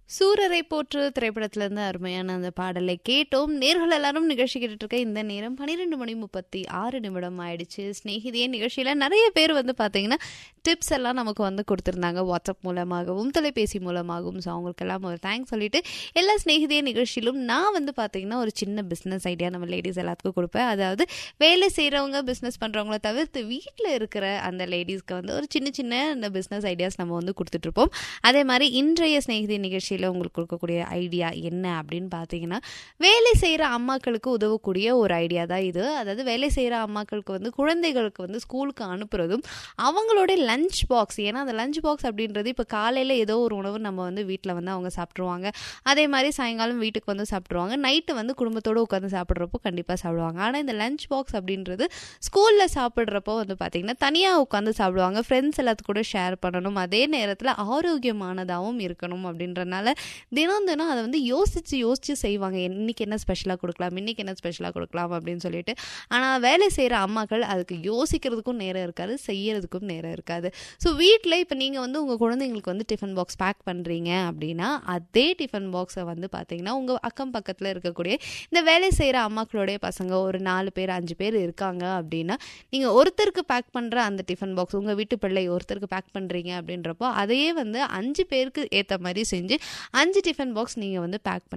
சூரரை போற்று திரைப்படத்திலிருந்து அருமையான அந்த பாடலை கேட்டோம் நேர்கள் எல்லாரும் நிகழ்ச்சி கேட்டுட்டு இருக்க இந்த நேரம் பன்னிரெண்டு மணி முப்பத்தி ஆறு நிமிடம் ஆயிடுச்சு ஸ்நேகிதியே நிகழ்ச்சியில நிறைய பேர் வந்து பாத்தீங்கன்னா டிப்ஸ் எல்லாம் நமக்கு வந்து கொடுத்துருந்தாங்க வாட்ஸ்அப் மூலமாகவும் தொலைபேசி மூலமாகவும் ஸோ அவங்களுக்கெல்லாம் ஒரு தேங்க்ஸ் சொல்லிட்டு எல்லா ஸ்நேகிதிய நிகழ்ச்சியிலும் நான் வந்து பாத்தீங்கன்னா ஒரு சின்ன பிஸ்னஸ் ஐடியா நம்ம லேடிஸ் எல்லாத்துக்கும் கொடுப்பேன் அதாவது வேலை செய்கிறவங்க பிஸ்னஸ் பண்ணுறவங்கள தவிர்த்து வீட்டில் இருக்கிற அந்த லேடிஸ்க்கு வந்து ஒரு சின்ன சின்ன அந்த பிஸ்னஸ் ஐடியாஸ் நம்ம வந்து கொடுத்துட்ருப்போம் அதே மாதிரி இன்றைய ஸ்நேகிதி நிகழ்ச்சியில் உங்களுக்கு கொடுக்கக்கூடிய ஐடியா என்ன அப்படின்னு பார்த்தீங்கன்னா வேலை செய்கிற அம்மாக்களுக்கு உதவக்கூடிய ஒரு ஐடியா தான் இது அதாவது வேலை செய்கிற அம்மாக்களுக்கு வந்து குழந்தைகளுக்கு வந்து ஸ்கூலுக்கு அனுப்புறதும் அவங்களோட லஞ்ச் பாக்ஸ் ஏன்னா அந்த லஞ்ச் பாக்ஸ் அப்படின்றது இப்போ காலையில் ஏதோ ஒரு உணவு நம்ம வந்து வீட்டில் வந்து அவங்க சாப்பிட்ருவாங்க அதே மாதிரி சாயங்காலம் வீட்டுக்கு வந்து சாப்பிட்ருவாங்க நைட்டு வந்து குடும்பத்தோடு உட்காந்து சாப்பிட்றப்போ கண்டிப்பாக சாப்பிடுவாங்க ஆனால் இந்த லஞ்ச் பாக்ஸ் அப்படின்றது ஸ்கூலில் சாப்பிட்றப்போ வந்து பார்த்திங்கன்னா தனியாக உட்காந்து சாப்பிடுவாங்க ஃப்ரெண்ட்ஸ் எல்லாத்து கூட ஷேர் பண்ணணும் அதே நேரத்தில் ஆரோக்கியமானதாகவும் இருக்கணும் அப்படின்றனால தினம் தினம் அதை வந்து யோசித்து யோசித்து செய்வாங்க இன்னைக்கு என்ன ஸ்பெஷலாக கொடுக்கலாம் இன்னைக்கு என்ன ஸ்பெஷலாக கொடுக்கலாம் அப்படின்னு சொல்லிட்டு ஆனால் வேலை செய்கிற அம்மாக்கள் அதுக்கு யோசிக்கிறதுக்கும் நேரம் இருக்காது செய்யறதுக்கும் நேரம் இருக்காது ஸோ வீட்டில் இப்போ நீங்கள் வந்து உங்கள் குழந்தைங்களுக்கு வந்து டிஃபன் பாக்ஸ் பேக் பண்ணுறீங்க அப்படின்னா அதே டிஃபன் பாக்ஸை வந்து பார்த்தீங்கன்னா உங்கள் அக்கம் பக்கத்தில் இருக்கக்கூடிய இந்த வேலை செய்கிற அம்மாக்களுடைய பசங்க ஒரு நாலு பேர் அஞ்சு பேர் இருக்காங்க அப்படின்னா நீங்கள் ஒருத்தருக்கு பேக் பண்ணுற அந்த டிஃபன் பாக்ஸ் உங்கள் வீட்டு பிள்ளை ஒருத்தருக்கு பேக் பண்ணுறீங்க அப்படின்றப்போ அதையே வந்து அஞ்சு பேருக்கு ஏற்ற மாதிரி செஞ்சு அஞ்சு டிஃபன் பாக்ஸ் நீங்கள் வந்து பேக்